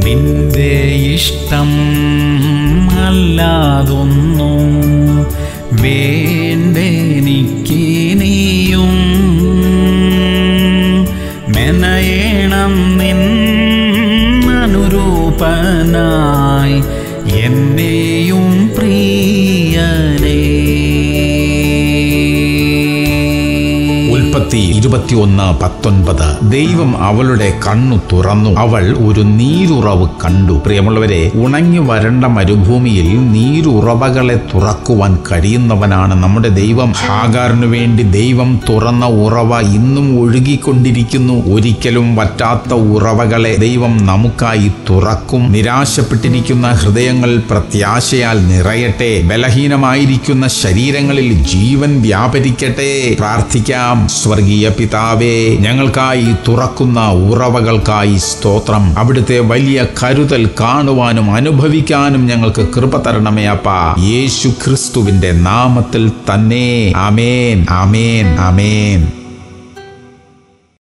നിന്റെ ഇഷ്ടം അല്ലാതൊന്നും വേണ്ടെനിക്കിനിയും മെനയണം നിൻ അനുരൂപനായി എന്നെയും പ്രിയനേ ഉൽപ്പത്തി ഇരുപത്തിയൊന്ന് പത്തൊൻപത് ദൈവം അവളുടെ കണ്ണു തുറന്നു അവൾ ഒരു നീരുറവ് കണ്ടു പ്രിയമുള്ളവരെ ഉണങ്ങി വരണ്ട മരുഭൂമിയിൽ നീരുറവകളെ തുറക്കുവാൻ കഴിയുന്നവനാണ് നമ്മുടെ ദൈവം ഹാഗാറിനു വേണ്ടി ദൈവം തുറന്ന ഉറവ ഇന്നും ഒഴുകിക്കൊണ്ടിരിക്കുന്നു ഒരിക്കലും വറ്റാത്ത ഉറവകളെ ദൈവം നമുക്കായി തുറക്കും നിരാശപ്പെട്ടിരിക്കുന്ന ഹൃദയങ്ങൾ പ്രത്യാശയാൽ നിറയട്ടെ ബലഹീനമായിരിക്കുന്ന ശരീരങ്ങളിൽ ജീവൻ വ്യാപരിക്കട്ടെ പ്രാർത്ഥിക്കാം സ്വർഗീയ പിതാവേ ഞങ്ങൾക്കായി തുറക്കുന്ന ഉറവകൾക്കായി സ്തോത്രം അവിടുത്തെ വലിയ കരുതൽ കാണുവാനും അനുഭവിക്കാനും ഞങ്ങൾക്ക് കൃപ തരണമേ അപ്പ യേശു ക്രിസ്തുവിന്റെ നാമത്തിൽ തന്നെ ആമേൻ ആമേൻ ആമേൻ